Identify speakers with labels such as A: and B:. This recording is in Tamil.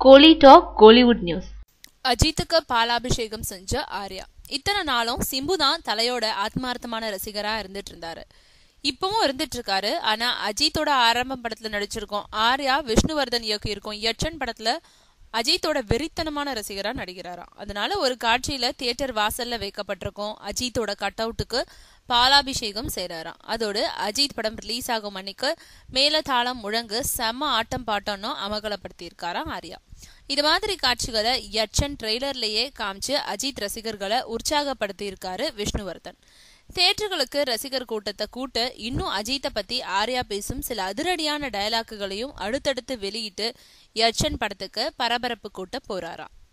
A: கோலி டாக் கோலிவுட் நியூஸ்
B: அஜித்துக்கு பாலாபிஷேகம் செஞ்ச ஆர்யா இத்தனை நாளும் சிம்பு தான் தலையோட ஆத்மார்த்தமான ரசிகரா இருந்துட்டு இருந்தாரு இப்பவும் இருந்துட்டு இருக்காரு ஆனா அஜித்தோட ஆரம்ப படத்துல நடிச்சிருக்கோம் ஆர்யா விஷ்ணுவர்தன் இயக்கியிருக்கோம் யட்சன் படத்துல அஜித்தோட வெறித்தனமான ரசிகரா நடிக்கிறாராம் அதனால ஒரு காட்சியில தியேட்டர் வாசல்ல வைக்கப்பட்டிருக்கோம் அஜித்தோட கட் அவுட்டுக்கு பாலாபிஷேகம் செய்றாராம் அதோடு அஜித் படம் ரிலீஸ் ஆகும் அன்னைக்கு மேல தாளம் முழங்கு செம்ம ஆட்டம் பாட்டம்னு அமகலப்படுத்தியிருக்காராம் ஆர்யா இது மாதிரி காட்சிகளை யட்சன் ட்ரெய்லர்லயே காமிச்சு அஜித் ரசிகர்களை உற்சாகப்படுத்தியிருக்காரு விஷ்ணுவர்தன் தேட்டர்களுக்கு ரசிகர் கூட்டத்தை கூட்ட இன்னும் அஜித்தை பத்தி ஆர்யா பேசும் சில அதிரடியான டயலாக்குகளையும் அடுத்தடுத்து வெளியிட்டு யட்சன் படத்துக்கு பரபரப்பு கூட்ட போறாராம்